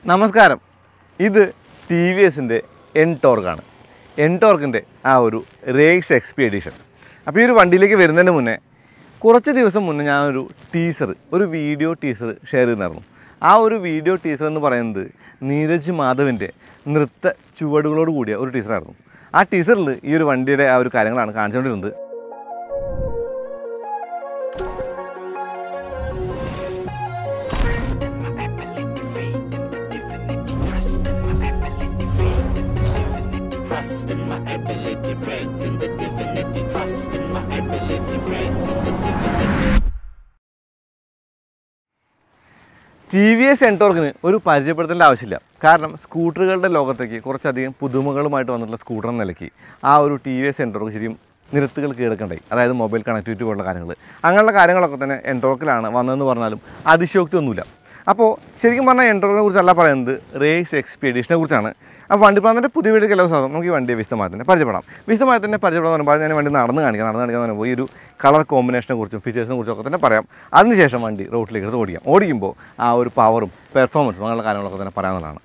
നമസ്കാരം ഇത് T V എസിൻ്റെ എൻ ടോർക്കാണ് എൻ ടോർക്കിൻ്റെ ആ ഒരു റേസ് എക്സ്പി എഡിഷൻ അപ്പോൾ ഈ ഒരു വണ്ടിയിലേക്ക് വരുന്നതിന് മുന്നേ കുറച്ച് ദിവസം മുന്നേ ഞാനൊരു ടീസർ ഒരു വീഡിയോ ടീസർ ഷെയർ ചെയ്തിരുന്നു ആ ഒരു വീഡിയോ ടീസർ എന്ന് പറയുന്നത് നീരജ് മാധവിൻ്റെ നൃത്ത ചുവടുകളോട് കൂടിയ ഒരു ടീസറായിരുന്നു ആ ടീസറിൽ ഈ ഒരു വണ്ടിയുടെ ആ ഒരു കാര്യങ്ങളാണ് കാണിച്ചുകൊണ്ടിരുന്നത് Trust in my ability, faith in the divinity. Trust in my ability, faith in the divinity. Trust in my ability, faith in the divinity. Trust in my ability, faith in the divinity. T V S എൻടോർക്കിന് ഒരു പരിചയപ്പെടുത്തേണ്ട ആവശ്യമില്ല കാരണം സ്കൂട്ടറുകളുടെ ലോകത്തേക്ക് കുറച്ചധികം പുതുമകളുമായിട്ട് വന്നിട്ടുള്ള scooter എന്ന നിലയ്ക്ക് ആ ഒരു ടി വി എസ് എൻടോർക്ക് ശരിയും നിരത്തുകൾ കീഴടക്കണ്ടായി അതായത് മൊബൈൽ കണക്ടിവിറ്റി പോലുള്ള കാര്യങ്ങൾ അങ്ങനെയുള്ള കാര്യങ്ങളൊക്കെ തന്നെ എൻടോർക്കിലാണ് വന്നതെന്ന് പറഞ്ഞാലും അതിശയോക്തി ഒന്നുമില്ല അപ്പോൾ ശരിക്കും പറഞ്ഞാൽ എൻടോർക്കിനെ കുറിച്ചല്ല പറയുന്നത് റേസ് എക്സ്പീഡിഷനെ കുറിച്ചാണ് അപ്പോൾ വണ്ടി പ്രാന്തൻ്റെ പുതിയ വീഡിയോ എല്ലാ ദിവസവും നമുക്ക് ഈ വണ്ടിയെ വിശദമായി തന്നെ പരിചയപ്പെടാം വിശദമായി തന്നെ പരിചയപ്പെടാൻ പറയുമ്പോൾ ഞാൻ വണ്ടി നടന്ന് കാണിക്കാം നടന്ന് കാണിക്കാൻ പറയുമ്പോൾ ഈ ഒരു കളർ കോമ്പിനേഷനെ കുറിച്ചും ഫീച്ചേഴ്സിനെ കുറിച്ചും ഒക്കെ തന്നെ പറയാം അതിനുശേഷം വണ്ടി റോട്ടിലേക്ക് എടുത്ത് ഓടിക്കാം ഓടിക്കുമ്പോൾ ആ ഒരു പവറും പെർഫോമൻസും അങ്ങനെയുള്ള കാര്യങ്ങളൊക്കെ തന്നെ പറയാവുന്നതാണ്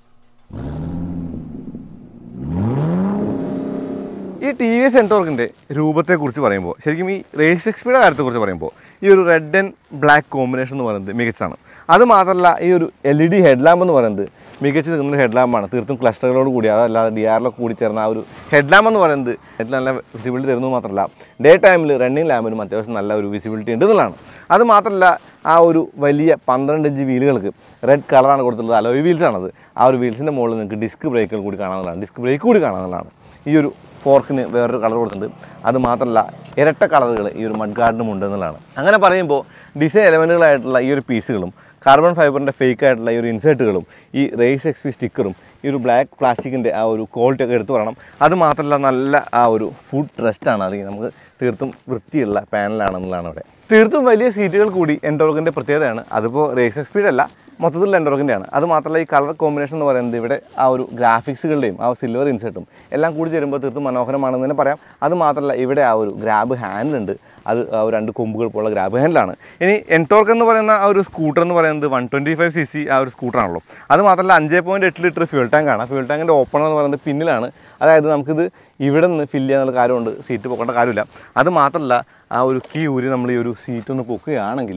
ഈ ടി വി എസ് എൻടോർക്കിൻ്റെ രൂപത്തെക്കുറിച്ച് പറയുമ്പോൾ ശരിക്കും ഈ റേസ് എക്സ്പീയുടെ കാര്യത്തെക്കുറിച്ച് പറയുമ്പോൾ ഈ ഒരു റെഡ് ആൻഡ് ബ്ലാക്ക് കോമ്പിനേഷൻ എന്ന് പറയുന്നത് മികച്ചതാണ് അത് മാത്രമല്ല ഈ ഒരു L E D head lamp എന്ന് പറയുന്നത് മികച്ച നിൽക്കുന്ന ഹെഡ് ലാമ്പാണ് തീർത്തും ക്ലസ്റ്ററുകളോട് കൂടി അതല്ലാതെ ഡി ആറിലൊക്കെ കൂടി ചേർന്ന ആ ഒരു ഹെഡ് ലാമ്പ് എന്ന് പറയുന്നത് ഹെഡ് നല്ല വിസിബിലിറ്റി തരുന്നത് മാത്രമല്ല ഡേ ടൈമിൽ റണ്ണിങ് ലാമ്പിനും അത്യാവശ്യം നല്ല ഒരു വിസിബിലിറ്റി ഉണ്ട് എന്നുള്ളതാണ് അത് മാത്രമല്ല ആ ഒരു വലിയ പന്ത്രണ്ട് ഇഞ്ച് വീലുകൾക്ക് റെഡ് കളറാണ് കൊടുത്തിട്ടുള്ളത് അലോയ് വീൽസാണത് ആ ഒരു വീൽസിൻ്റെ മുകളിൽ നിങ്ങൾക്ക് ഡിസ്ക് ബ്രേക്കുകൾ കൂടി കാണാവുന്നതാണ് ഡിസ്ക് ബ്രേക്ക് കൂടി കാണാവുന്നതാണ് ഈ ഒരു ഫോർക്കിന് വേറൊരു കളർ കൊടുത്തിട്ടുണ്ട് അത് മാത്രമല്ല ഇരട്ട കളറുകൾ ഈ ഒരു മഡ് ഗാർഡിനും ഉണ്ട് എന്നുള്ളതാണ് അങ്ങനെ പറയുമ്പോൾ ഡിസൈൻ എലമെൻറ്റുകളായിട്ടുള്ള ഈ ഒരു പീസുകളും കാർബൺ ഫൈബറിൻ്റെ ഫേക്ക് ആയിട്ടുള്ള ഈ ഒരു ഇൻസേർട്ടുകളും ഈ റേസ് എക്സ് പി സ്റ്റിക്കറും ഈ ഒരു ബ്ലാക്ക് പ്ലാസ്റ്റിക്കിൻ്റെ ആ ഒരു ക്വാളിറ്റി ഒക്കെ എടുത്തു പറയണം അത് മാത്രമല്ല നല്ല ആ ഒരു ഫുഡ് റെസ്റ്റാണ് അല്ലെങ്കിൽ നമുക്ക് തീർത്തും വൃത്തിയുള്ള പാനലാണെന്നുള്ളതാണ് അവിടെ തീർത്തും വലിയ സീറ്റുകൾ കൂടി എൻഡോർഗിൻ്റെ പ്രത്യേകതയാണ് അതിപ്പോൾ റേസ് എക്സ്പീഡ് അല്ല മൊത്തത്തിൽ എൻഡോർഗിൻ്റെയാണ് അത് മാത്രമല്ല ഈ കളർ കോമ്പിനേഷൻ എന്ന് പറയുന്നത് ഇവിടെ ആ ഒരു ഗ്രാഫിക്സുകളുടെയും ആ സിൽവർ ഇൻസെർട്ടും എല്ലാം കൂടി ചേരുമ്പോൾ തീർത്തും മനോഹരമാണെന്ന് തന്നെ പറയാം അത് മാത്രമല്ല ഇവിടെ ആ ഒരു ഗ്രാബ് ഹാൻഡിലുണ്ട് അത് ആ ഒരു രണ്ട് കൊമ്പുകൾ പോലുള്ള ഗ്രാബ് ഹാൻഡിലാണ് ഇനി എൻടോർക്ക് എന്ന് പറയുന്ന ആ ഒരു സ്കൂട്ടർ എന്ന് പറയുന്നത് one twenty five C C ആ ഒരു സ്കൂട്ടറാണല്ലോ അത് മാത്രമല്ല അഞ്ച് പോയിൻറ്റ് എട്ട് ലിറ്റർ ഫ്യൂൽ ടാങ്കാണ് ഫ്യൂൽ ടാങ്കിൻ്റെ ഓപ്പണർ എന്ന് പറയുന്നത് പിന്നിലാണ് അതായത് നമുക്കിത് ഇവിടെ നിന്ന് ഫില്ല് ചെയ്യാനുള്ള കാര്യമുണ്ട് സീറ്റ് പൊക്കേണ്ട കാര്യമില്ല അത് മാത്രമല്ല ആ ഒരു കീ ഊരി നമ്മൾ ഈ ഒരു സീറ്റ് ഒന്ന് പൊക്കുകയാണെങ്കിൽ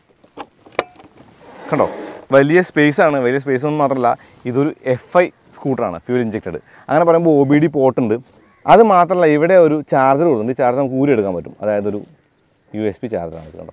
കണ്ടോ വലിയ സ്പേസ് ആണ് വലിയ സ്പേസ് ഒന്നും മാത്രമല്ല ഇതൊരു എഫ് ഐ സ്കൂട്ടറാണ് ഫ്യൂൽ ഇഞ്ചക്റ്റഡ് അങ്ങനെ പറയുമ്പോൾ ഒ ബി ഡി പോർട്ടുണ്ട് അത് മാത്രമല്ല ഇവിടെ ഒരു ചാർജർ കൊടുക്കുന്നുണ്ട് ഈ ചാർജർ നമുക്ക് ഊരി എടുക്കാൻ പറ്റും അതായത് ഒരു യു എസ് പി ചാർജറാണ് ഇത് കണ്ടോ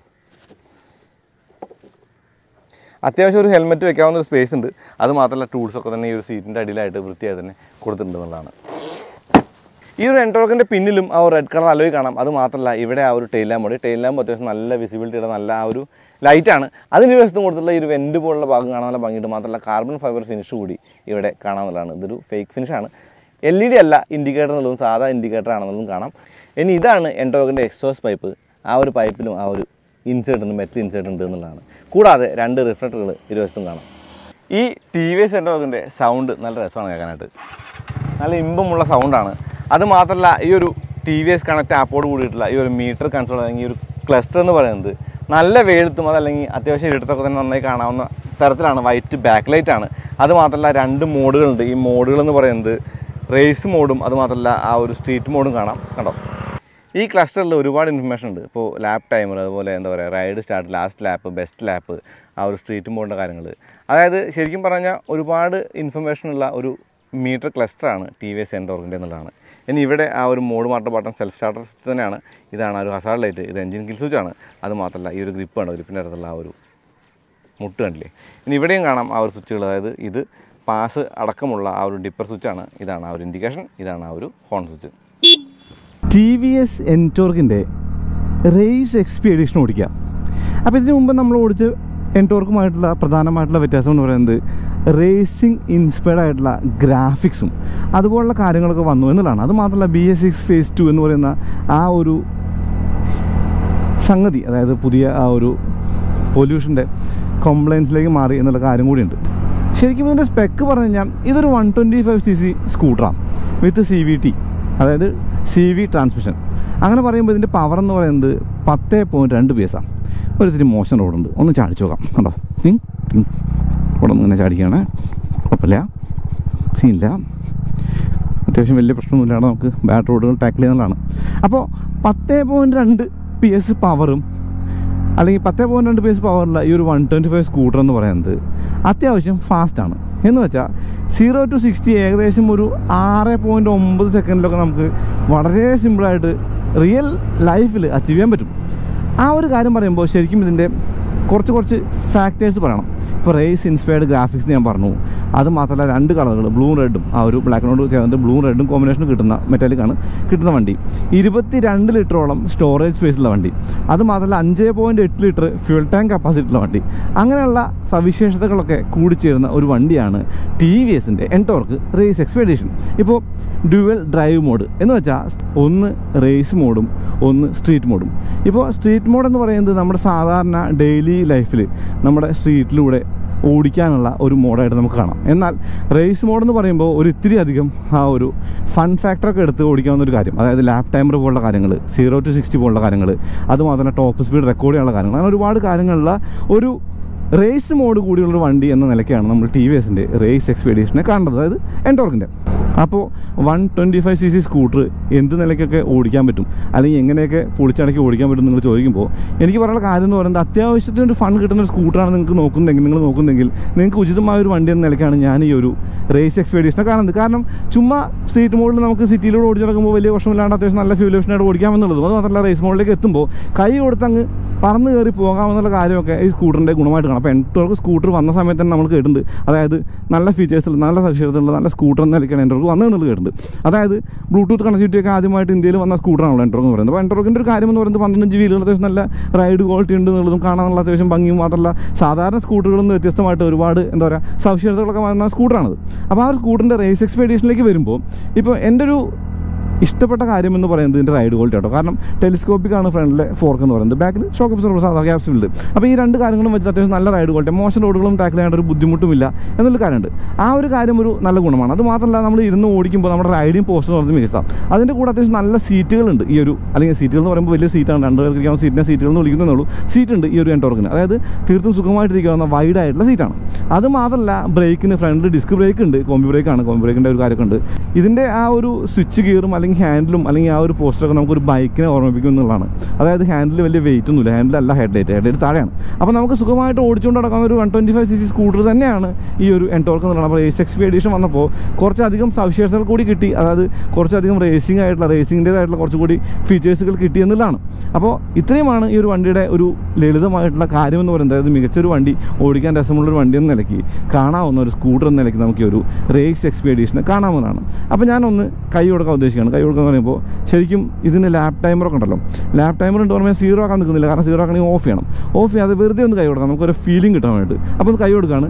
അത്യാവശ്യം ഒരു ഹെൽമെറ്റ് വെക്കാവുന്ന ഒരു സ്പേസ് ഉണ്ട് അത് മാത്രമല്ല ടൂൾസൊക്കെ തന്നെ ഈ ഒരു സീറ്റിൻ്റെ അടിയിലായിട്ട് വൃത്തിയായി തന്നെ കൊടുത്തിട്ടുണ്ട് എന്നുള്ളതാണ് ഈ ഒരു എൻട്രോക്കിൻ്റെ പിന്നിലും ആ ഒരു റെഡ് കളർ അലോയി കാണാം അത് മാത്രമല്ല ഇവിടെ ആ ഒരു ടെയിൽ ലാമ്പ് ഉണ്ട് ടെയിൽ ലാമ്പ് അത്യാവശ്യം നല്ല വിസിബിലിറ്റിയുടെ നല്ല ആ ഒരു ലൈറ്റാണ് അതിന് വശത്തും കൊടുത്തുള്ള ഈ ഒരു വെൻറ്റ് പോലുള്ള ഭാഗം കാണാൻ നല്ല ഭംഗിയുണ്ട് മാത്രമല്ല കാർബൺ ഫൈബർ ഫിനിഷ് കൂടി ഇവിടെ കാണാവുന്നതാണ് ഇതൊരു ഫേക്ക് ഫിനിഷാണ് എൽ ഇ ഡി അല്ല ഇൻഡിക്കേറ്റർ എന്നുള്ളതും സാധാ ഇൻഡിക്കേറ്റർ ആണെന്നുള്ളതും കാണാം ഇനി ഇതാണ് എൻട്രോക്കിൻ്റെ എക്സോസ് പൈപ്പ് ആ ഒരു പൈപ്പിലും ആ ഒരു ഇൻസേർട്ട് ഉണ്ട് മെറ്റൽ ഇൻസേർട്ട് ഉണ്ട് എന്നുള്ളതാണ് കൂടാതെ രണ്ട് റിഫ്ലക്ടറുകൾ ഇരുവശത്തും കാണാം ഈ ടി വി എസ് എൻട്രോക്കിൻ്റെ സൗണ്ട് നല്ല രസമാണ് കേൾക്കാനായിട്ട് നല്ല ഇമ്പമുള്ള സൗണ്ടാണ് അത് മാത്രമല്ല ഈ ഒരു ടി വി എസ് കണക്ട് ആപ്പോട് കൂടിയിട്ടുള്ള ഈ ഒരു മീറ്റർ കൺസോൾ അല്ലെങ്കിൽ ഈ ഒരു ക്ലസ്റ്റർ എന്ന് പറയുന്നത് നല്ല വെയിലത്തും അതല്ലെങ്കിൽ അത്യാവശ്യം ഇരുട്ടത്തൊക്കെ തന്നെ നന്നായി കാണാവുന്ന തരത്തിലാണ് വൈറ്റ് ബാക്ക് ലൈറ്റ് ആണ് അത് മാത്രമല്ല രണ്ട് മോഡുകളുണ്ട് ഈ മോഡുകൾ എന്ന് പറയുന്നത് റേസ് മോഡും അത് മാത്രമല്ല ആ ഒരു സ്ട്രീറ്റ് മോഡും കാണാം കണ്ടോ ഈ ക്ലസ്റ്ററിൽ ഒരുപാട് ഇൻഫർമേഷൻ ഉണ്ട് ഇപ്പോൾ ലാപ്പ് ടൈമർ അതുപോലെ എന്താ പറയുക ride start last lap best lap ആ ഒരു സ്ട്രീറ്റ് മോഡിൻ്റെ കാര്യങ്ങൾ അതായത് ശരിക്കും പറഞ്ഞാൽ ഒരുപാട് ഇൻഫർമേഷൻ ഉള്ള ഒരു മീറ്റർ ക്ലസ്റ്ററാണ് ടി വി എസ് എൻഡോർക്കിൻ്റെ എന്നുള്ളതാണ് ഇനി ഇവിടെ ആ ഒരു mode matter button self starter തന്നെയാണ് ഇതാണ് ആ ഒരു ഹസാർഡ് ലൈറ്റ് ഇത് എഞ്ചിൻ കിൽ സ്വിച്ച് ആണ് അത് മാത്രമല്ല ഈ ഒരു ഗ്രിപ്പ് ആണ് ഗ്രിപ്പിൻ്റെ അടുത്തുള്ള ആ ഒരു മുട്ട് കണ്ടില്ലേ ഇനി ഇവിടെയും കാണാം ആ ഒരു സ്വിച്ചുകൾ അതായത് ഇത് പാസ് അടക്കമുള്ള ആ ഒരു ഡിപ്പർ സ്വിച്ചാണ് ഇതാണ് ആ ഒരു ഇൻഡിക്കേഷൻ ഇതാണ് ആ ഒരു horn switch T V S എൻടോർക്കിൻ്റെ റേസ് എക്സ്പീഡിഷൻ ഓടിക്കുക അപ്പോൾ ഇതിന് മുമ്പ് നമ്മൾ ഓടിച്ച എൻടോർക്കുമായിട്ടുള്ള പ്രധാനമായിട്ടുള്ള വ്യത്യാസം എന്ന് പറയുന്നത് റേസിംഗ് ഇൻസ്പയർഡ് ആയിട്ടുള്ള ഗ്രാഫിക്സും അതുപോലുള്ള കാര്യങ്ങളൊക്കെ വന്നു എന്നുള്ളതാണ് അത് മാത്രമല്ല B S six phase two എന്ന് പറയുന്ന ആ ഒരു സംഗതി അതായത് പുതിയ ആ ഒരു പൊല്യൂഷൻ്റെ കോംപ്ലൈൻസിലേക്ക് മാറി എന്നുള്ള കാര്യം കൂടിയുണ്ട് ശരിക്കും ഇതിൻ്റെ സ്പെക്ക് പറഞ്ഞു കഴിഞ്ഞാൽ ഇതൊരു one twenty five C C സ്കൂട്ടറാണ് വിത്ത് സി വി ടി അതായത് സി വി ട്രാൻസ്മിഷൻ അങ്ങനെ പറയുമ്പോൾ ഇതിൻ്റെ പവർ എന്ന് പറയുന്നത് പത്ത് പോയിൻറ്റ് രണ്ട് പി എസാണ് ഒരു ഇത്തിരി മോശം റോഡുണ്ട് ഒന്ന് ചാടിച്ചു നോക്കാം കണ്ടോ ടിങ് ടിങ് ഇവിടെ നിന്ന് ഇങ്ങനെ ചാടിക്കുകയാണ് കുഴപ്പമില്ല സീനില്ല അത്യാവശ്യം വലിയ പ്രശ്നമൊന്നുമില്ലാതെ നമുക്ക് ബാഡ് റോഡുകൾ ടാക്കിൾ ചെയ്യുന്നതാണ് അപ്പോൾ പത്ത് പോയിൻറ്റ് രണ്ട് പി എസ് പവറും അല്ലെങ്കിൽ പത്ത് പോയിൻറ്റ് രണ്ട് പി എസ് പവറുള്ള ഈ ഒരു വൺ ട്വൻറ്റി ഫൈവ് സ്കൂട്ടർ എന്ന് പറയുന്നത് അത്യാവശ്യം ഫാസ്റ്റാണ് എന്ന് വെച്ചാൽ സീറോ ടു സിക്സ്റ്റി ഏകദേശം ഒരു ആറ് പോയിൻറ്റ് ഒമ്പത് സെക്കൻഡിലൊക്കെ നമുക്ക് വളരെ സിമ്പിളായിട്ട് റിയൽ ലൈഫിൽ അച്ചീവ് ചെയ്യാൻ പറ്റും ആ ഒരു കാര്യം പറയുമ്പോൾ ശരിക്കും ഇതിൻ്റെ കുറച്ച് കുറച്ച് ഫാക്ടേഴ്സ് പറയണം ഇപ്പോൾ റേസ് ഇൻസ്പയർഡ് ഗ്രാഫിക്സ് ഞാൻ പറഞ്ഞു അത് മാത്രമല്ല രണ്ട് കളറുകൾ ബ്ലൂ റെഡും ആ ഒരു ബ്ലാക്കിനോട് ചേർന്നിട്ട് ബ്ലൂ റെഡും കോമ്പിനേഷൻ കിട്ടുന്ന മെറ്റാലിക്കാണ് കിട്ടുന്ന വണ്ടി ഇരുപത്തി രണ്ട് ലിറ്ററോളം സ്റ്റോറേജ് സ്പേസുള്ള വണ്ടി അത് മാത്രമല്ല അഞ്ച് പോയിൻറ്റ് എട്ട് ലിറ്റർ ഫ്യൂൽ ടാങ്ക് കപ്പാസിറ്റി ഉള്ള വണ്ടി അങ്ങനെയുള്ള സവിശേഷതകളൊക്കെ കൂടിച്ചേരുന്ന ഒരു വണ്ടിയാണ് ടി വി എസിൻ്റെ എൻടോർക്ക് റേസ് എക്സ്പെഡീഷൻ ഇപ്പോൾ ഡ്യുവൽ ഡ്രൈവ് മോഡ് എന്ന് വെച്ചാൽ ഒന്ന് റേസ് മോഡും ഒന്ന് സ്ട്രീറ്റ് മോഡും ഇപ്പോൾ സ്ട്രീറ്റ് മോഡ് എന്ന് പറയുന്നത് നമ്മുടെ സാധാരണ ഡെയിലി ലൈഫിൽ നമ്മുടെ സ്ട്രീറ്റിലൂടെ ഓടിക്കാനുള്ള ഒരു മോഡായിട്ട് നമുക്ക് കാണാം എന്നാൽ റേസ് മോഡ് എന്ന് പറയുമ്പോൾ ഒരു ഇത്തിരി അധികം ആ ഒരു ഫൺ ഫാക്ടറൊക്കെ എടുത്ത് ഓടിക്കാവുന്ന ഒരു കാര്യം അതായത് ലാപ്പ് ടൈമർ പോലുള്ള കാര്യങ്ങൾ സീറോ ടു സിക്സ്റ്റി പോലുള്ള കാര്യങ്ങൾ അതുമാത്രമല്ല ടോപ്പ് സ്പീഡ് റെക്കോർഡ് ചെയ്യാനുള്ള കാര്യങ്ങൾ അങ്ങനെ ഒരുപാട് കാര്യങ്ങളുള്ള ഒരു റേസ് മോഡ് കൂടിയുള്ളൊരു വണ്ടി എന്ന നിലയ്ക്കാണ് നമ്മൾ ടി വി എസിൻ്റെ റേസ് എക്സ്പീഡിഷനെ കാണുന്നത് അതായത് എൻടോർക്കിൻ്റെ അപ്പോൾ one twenty five C C scooter എന്ത് നിലയ്ക്കൊക്കെ ഓടിക്കാൻ പറ്റും അല്ലെങ്കിൽ എങ്ങനെയൊക്കെ പൊളിച്ചടക്കി ഓടിക്കാൻ പറ്റും നിങ്ങൾ ചോദിക്കുമ്പോൾ എനിക്ക് പറയാനുള്ള കാര്യം എന്ന് പറയുന്നത് അത്യാവശ്യത്തിന് ഒരു ഫൺ കിട്ടുന്ന ഒരു സ്കൂട്ടറാണ് നിങ്ങൾക്ക് നോക്കുന്നെങ്കിൽ നിങ്ങൾ നോക്കുന്നെങ്കിൽ നിങ്ങൾക്ക് ഉചിതമായ ഒരു വണ്ടി എന്ന നിലയ്ക്കാണ് ഞാൻ ഈ ഒരു റേസ് എക്സ്പീഡിഷനെ കാണുന്നത് കാരണം ചുമ്മാ സ്ട്രീറ്റ് മോഡിൽ നമുക്ക് സിറ്റിയിലൂടെ ഓടിച്ചു നടക്കുമ്പോൾ വലിയ പ്രശ്നമില്ലാണ്ട് അത്യാവശ്യം നല്ല ഫ്യൂൽ എഫിനായിട്ട് ഓടിക്കാമെന്നുള്ളതും അത് മാത്രമല്ല റേസ് മോഡിലേക്ക് എത്തുമ്പോൾ കൈ കൊടുത്തങ്ങ് പറന്ന് കയറി പോകാമെന്നുള്ള കാര്യമൊക്കെ ഈ സ്കൂട്ടറിൻ്റെ ഗുണമായിട്ട് കാണാം അപ്പോൾ എൻടോർക്ക് സ്കൂട്ടർ വന്ന സമയത്ത് തന്നെ നമ്മൾ കേട്ടിട്ടുണ്ട് അതായത് നല്ല ഫീച്ചേഴ്സുള്ള നല്ല സവിശേഷതയുള്ള നല്ല സ്കൂട്ടർ എന്ന നിലയ്ക്കാണ് എൻടോർക്ക് വന്നതെന്നുള്ളത് കേട്ടിട്ടുണ്ട് അതായത് ബ്ലൂടൂത്ത് കണക്ടിവിറ്റി ഒക്കെ ആദ്യമായിട്ട് ഇന്ത്യയിൽ വന്ന സ്കൂട്ടറാണല്ലോ എൻടോർക്ക് എന്ന് പറയുന്നത് അപ്പോൾ എൻടോർക്കിൻ്റെ ഒരു കാര്യം എന്ന് പറയുന്നത് പന്ത്രണ്ട് ജി വീലുകൾ അത്യാവശ്യം നല്ല റൈഡ് ക്വാളിറ്റി ഉണ്ട് എന്നുള്ളതും കാണാനുള്ള അത്യാവശ്യം ഭംഗിയും മാത്രമല്ല സാധാരണ സ്കൂട്ടറുകളിൽ നിന്ന് വ്യത്യസ്തമായിട്ട് ഒരുപാട് എന്താ പറയുക സവിശേഷതകളൊക്കെ വന്ന സ്കൂട്ടറാണത് അപ്പോൾ ആ ഒരു സ്കൂട്ടറിൻ്റെ റേസ് എക്സ്പീഡിഷനിലേക്ക് വരുമ്പോൾ ഇപ്പോൾ എൻ്റെ ഒരു ഇഷ്ടപ്പെട്ട കാര്യം എന്ന് പറയുന്നത് ഇതിൻ്റെ റൈഡ് ക്വാളിറ്റി കേട്ടോ കാരണം ടെലിസ്കോപ്പിക് ആണ് ഫ്രണ്ടിലെ ഫോർക്ക് എന്ന് പറയുന്നത് ബാക്കിൽ ഷോക്ക് അബ്സോർബർ സാധാരണ ക്യാപ്സിലുണ്ട് അപ്പോൾ ഈ രണ്ട് കാര്യങ്ങളും വെച്ചിട്ട് അത്യാവശ്യം നല്ല റൈഡ് ക്വാളിറ്റി മോശം റോഡുകളും ടാക്കിൾ ചെയ്യേണ്ട ഒരു ബുദ്ധിമുട്ടുമില്ല എന്നുള്ള കാര്യമുണ്ട് ആ ഒരു കാര്യം ഒരു നല്ല ഗുണമാണ് അത് മാത്രമല്ല നമ്മൾ ഇരുന്ന് ഓടിക്കുമ്പോൾ നമ്മുടെ റൈഡിങ് പോസ്റ്റ് എന്ന് പറയുന്നത് മികച്ച അതിൻ്റെ കൂടെ അത്യാവശ്യം നല്ല സീറ്റുകളുണ്ട് ഈ ഒരു അല്ലെങ്കിൽ സീറ്റുകൾ എന്ന് പറയുമ്പോൾ വലിയ സീറ്റാണ് രണ്ട് പേർക്ക് ഇരിക്കാവുന്ന സീറ്റിനെ സീറ്റുകൾ എന്ന് വിളിക്കുന്നുള്ളൂ സീറ്റ് ഉണ്ട് ഈ ഒരു എൻടോർക്കിന് അതായത് തീർത്തും സുഖമായിട്ടിരിക്കാവുന്ന വൈഡ് ആയിട്ടുള്ള സീറ്റാണ് അത് മാത്രമല്ല ബ്രേക്കിന് ഫ്രണ്ടിൽ ഡിസ്ക് ബ്രേക്ക് ഉണ്ട് കോമ്പി ബ്രേക്കാണ് കോമ്പി ബ്രേക്കിൻ്റെ ഒരു കാര്യമൊക്കെ ഉണ്ട് ഇതിൻ്റെ ആ ഒരു സ്വിച്ച് ഗിയറും അല്ലെങ്കിൽ ഹാൻഡിലും അല്ലെങ്കിൽ ആ ഒരു പോസ്റ്ററൊക്കെ നമുക്കൊരു ബൈക്കിനെ ഓർമ്മിപ്പിക്കും എന്നുള്ളതാണ് അതായത് ഹാൻഡിൽ വലിയ വെയിറ്റ് ഒന്നുമില്ല ഹാൻഡിൽ അല്ല ഹെഡ് ലൈറ്റ് ഹെഡ് ലൈറ്റ് താഴെയാണ് അപ്പോൾ നമുക്ക് സുഖമായിട്ട് ഓടിച്ചുകൊണ്ട് നടക്കാവുന്ന ഒരു one twenty five C C scooter തന്നെയാണ് ഈ ഒരു എൻടോർക്ക് എന്നുള്ളത് അപ്പോൾ എസ് എക്സ് എഡിഷൻ വന്നപ്പോൾ കുറച്ചധികം സവിശേഷതകൾ കൂടി കിട്ടി അതായത് കുറച്ചധികം റേസിംഗ് ആയിട്ടുള്ള റേസിംഗിൻ്റേതായിട്ടുള്ള കുറച്ചുകൂടി ഫീച്ചേഴ്സുകൾ കിട്ടി എന്നുള്ളതാണ് അപ്പോൾ ഇത്രയുമാണ് ഈ ഒരു വണ്ടിയുടെ ഒരു ലളിതമായിട്ടുള്ള കാര്യം എന്ന് പറയുന്നത് അതായത് മികച്ചൊരു വണ്ടി ഓടിക്കാൻ രസമുള്ളൊരു വണ്ടി എന്ന നിലയ്ക്ക് കാണാവുന്ന ഒരു സ്കൂട്ടർ എന്ന നിലയ്ക്ക് നമുക്ക് ഈ ഒരു റേസ് എക്സ്പീഡിഷനെ കാണാവുന്നതാണ് അപ്പോൾ ഞാനൊന്ന് കൈ കൊടുക്കാൻ ഉദ്ദേശിക്കുകയാണ് കൈ കൊടുക്കുക എന്ന് പറയുമ്പോൾ ശരിക്കും ഇതിന് ലാപ്പ് ടൈമറൊക്കെ ഉണ്ടല്ലോ ലാപ്പ് ടൈമർ ഉണ്ട് പറയുമ്പോൾ സീറോ ആക്കാൻ നിൽക്കുന്നില്ല കാരണം സീറോ ആക്കണമെങ്കിൽ ഓഫ് ചെയ്യണം ഓഫ് ചെയ്യാതെ വെറുതെ ഒന്ന് കൈ കൊടുക്കാം നമുക്കൊരു ഫീലിംഗ് കിട്ടാൻ വേണ്ടിയിട്ട് അപ്പോൾ ഒന്ന് കൈ കൊടുക്കുകയാണ്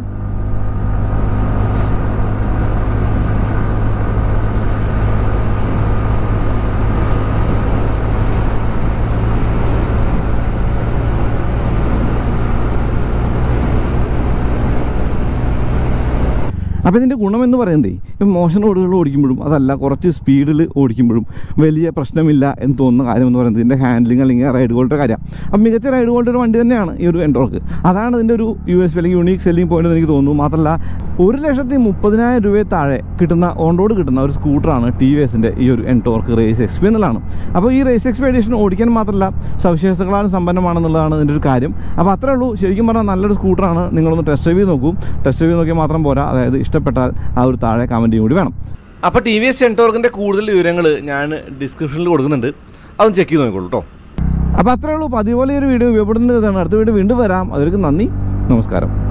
അപ്പോൾ ഇതിൻ്റെ ഗുണമെന്ന് പറയുന്നത് ഇപ്പം മോശം റോഡുകൾ ഓടിക്കുമ്പോഴും അതല്ല കുറച്ച് സ്പീഡിൽ ഓടിക്കുമ്പോഴും വലിയ പ്രശ്നമില്ല എന്ന് തോന്നുന്ന കാര്യം എന്ന് പറയുന്നത് ഇതിൻ്റെ ഹാൻഡ്ലിംഗ് അല്ലെങ്കിൽ റൈഡ് ക്വാളിറ്റി കാര്യം അപ്പം മികച്ച റൈഡ് ക്വാളിറ്റി ഒരു വണ്ടി തന്നെയാണ് ഈ ഒരു എൻട്രോക്ക് അതാണ് ഇതിൻ്റെ ഒരു യു എസ് പി അല്ലെങ്കിൽ യൂണീക്ക് സെല്ലിംഗ് പോയിന്റ് എന്ന് എനിക്ക് തോന്നുന്നു മാത്രമല്ല ഒരു ലക്ഷത്തി മുപ്പതിനായിരം രൂപയെ താഴെ കിട്ടുന്ന ഓൺ റോഡ് കിട്ടുന്ന ഒരു സ്കൂട്ടറാണ് ടി വി എസിൻ്റെ ഈ ഒരു എൻടോർക്ക് റേസ് എക്സ്പി എന്നുള്ളതാണ് അപ്പോൾ ഈ റേസ് എക്സ്പി എഡിഷൻ ഓടിക്കാൻ മാത്രമല്ല സവിശേഷതകളാലും സമ്പന്നമാണെന്നുള്ളതാണ് ഇതിൻ്റെ ഒരു കാര്യം അപ്പോൾ അത്രേ ഉള്ളൂ ശരിക്കും പറഞ്ഞാൽ നല്ലൊരു സ്കൂട്ടറാണ് നിങ്ങളൊന്ന് ടെസ്റ്റ് റിവ്യൂ നോക്കൂ ടെസ്റ്റ് റിവ്യൂ നോക്കിയാൽ മാത്രം പോരാ അതായത് ഇഷ്ടപ്പെട്ടാൽ ആ ഒരു താഴെ കമൻറ്റും കൂടി വേണം അപ്പോൾ ടി വി എസ് സെൻറ്റോർക്കിൻ്റെ കൂടുതൽ വിവരങ്ങൾ ഞാൻ ഡിസ്ക്രിപ്ഷനിൽ കൊടുക്കുന്നുണ്ട് അതൊന്ന് ചെക്ക് ചെയ്ത് നോക്കിക്കോളൂ കേട്ടോ അപ്പോൾ അത്രേ ഉള്ളൂ പതിപോലെ ഈ ഒരു വീഡിയോ ഉപയോഗപ്പെടുന്നതാണ് അടുത്ത വീഡിയോ വീണ്ടും വരാം അതിലേക്ക് നന്ദി നമസ്കാരം